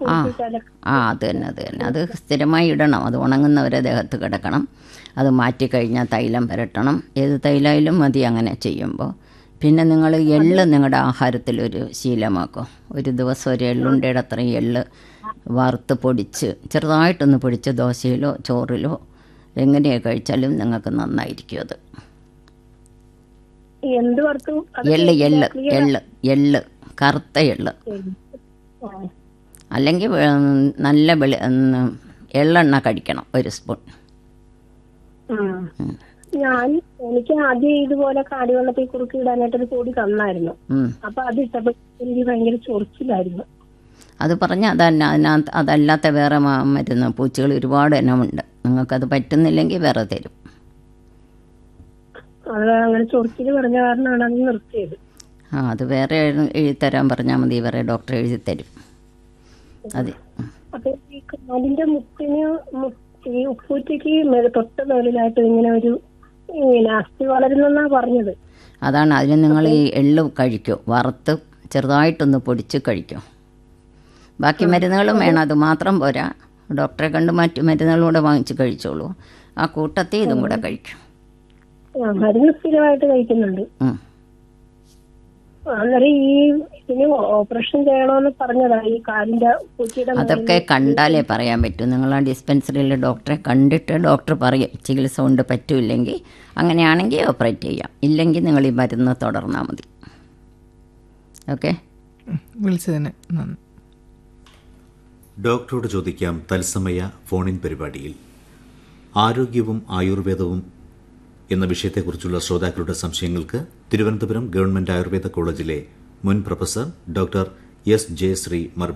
കുളിപ്പിച്ചാലൊക്കെ ആ അത് തന്നെ അത് തന്നെ അത് സ്ഥിരമായി ഇടണം അത് ഉണങ്ങുന്നവരെ ദേഹത്ത് കിടക്കണം അത് മാറ്റിക്കഴിഞ്ഞാൽ തൈലം പുരട്ടണം ഏത് തൈലായാലും മതി അങ്ങനെ ചെയ്യുമ്പോൾ പിന്നെ നിങ്ങൾ എള്ള് നിങ്ങളുടെ ആഹാരത്തിലൊരു ശീലമാക്കും ഒരു ദിവസം ഒരു എള്ളുണ്ടയുടെ അത്രയും എള്ള് വറുത്ത് പൊടിച്ച് ചെറുതായിട്ടൊന്ന് പൊടിച്ച് ദോശയിലോ ചോറിലോ എങ്ങനെയാണ് കഴിച്ചാലും നിങ്ങൾക്ക് നന്നായിരിക്കും അത് എന്ത് വറുത്തു അത് എള്ള് എള്ള് എള്ള് എള്ള് കറുത്ത എള്ള് ആ. അല്ലെങ്കിൽ ഉം, നല്ല വെളി ഉം, എള്ളെണ്ണ കഴിക്കണം ഒരു സ്പൂൺ ഉം. ഞാൻ എനിക്ക് ആദ്യം ഇതുപോലെ കാടിവെള്ളത്തിൽ കുറുക്കി ഇടാനായിട്ടൊരു പൊടി തന്നായിരുന്നു ഉം. അപ്പൊ അത് ഇഷ്ടപ്പെട്ടു എനിക്ക് ഭയങ്കര ചൊറിച്ചിലായിരുന്നു അത് പറഞ്ഞാൽ അതന്നെ അതിനകത്ത് അതല്ലാത്ത വേറെ മ- മരുന്ന് പൂച്ചകൾ ഒരുപാട് ഇനമുണ്ട് നിങ്ങൾക്കത് പറ്റുന്നില്ലെങ്കിൽ വേറെ തരും അത് അങ്ങനെ ചൊറിച്ചില് പറഞ്ഞ കാരണമാണ് അത് നിർത്തിയത് ആ അത് വേറെ എഴു- എഴുതി തരാൻ പറഞ്ഞാൽ മതി വേറെ ഡോക്ടർ എഴുതി തരും അതെ ഉം. അപ്പൊ ഈ കാലിന്റെ മുട്ടിന് മു- ഈ ഉപ്പൂറ്റയ്ക്ക് മേ- തൊട്ട് മേളിലായിട്ട് ഇങ്ങനെ ഒരു ഇങ്ങനെ അസ്ഥി വളരുന്നെന്നാ പറഞ്ഞത് അതാണ് അതിന് നിങ്ങൾ ഈ എള്ള് കഴിക്കൂ വറുത്ത് ചെറുതായിട്ടൊന്ന് പൊടിച്ച് കഴിക്കൂ ബാക്കി മരുന്നുകളും വേണം അത് മാത്രം പോരാ ഡോക്ടറെ കണ്ട് മറ്റു മരുന്നുകളും കൂടെ വാങ്ങിച്ച് കഴിച്ചോളൂ ആ കൂട്ടത്തിൽ ഇതും കൂടെ കഴിക്കും ആ, മരുന്ന് സ്ഥിരമായിട്ട് കഴിക്കുന്നുണ്ട് ഉം. അന്നേരം ഈ ഇതിന് ഓപ്പറേഷൻ ചെയ്യണമെന്ന് പറഞ്ഞതാ ഈ കാലിന്റെ പൂച്ചയുടെ അതൊക്കെ കണ്ടാലേ പറയാൻ പറ്റൂ നിങ്ങൾ ആ ഡിസ്പെൻസറിയിൽ ഡോക്ടറെ കണ്ടിട്ട് ഡോക്ടർ പറയും ചികിത്സ കൊണ്ട് പറ്റൂല്ലെങ്കിൽ അങ്ങനെയാണെങ്കിൽ ഓപ്പറേറ്റ് ചെയ്യാം ഇല്ലെങ്കിൽ നിങ്ങൾ ഈ മരുന്ന് തുടർന്നാൽ മതി ഓക്കെ ഉം, വിളിച്ചതിന് നന്ദി ഡോക്ടറോട് ചോദിക്കാം തത്സമയ ഫോണിൻ പരിപാടിയിൽ ആരോഗ്യവും ആയുർവേദവും എന്ന വിഷയത്തെക്കുറിച്ചുള്ള ശ്രോതാക്കളുടെ സംശയങ്ങൾക്ക് തിരുവനന്തപുരം ഗവൺമെന്റ് ആയുർവേദ കോളേജിലെ മുൻ പ്രൊഫസർ ഡോക്ടർ എസ് ജയശ്രീ മറുപടി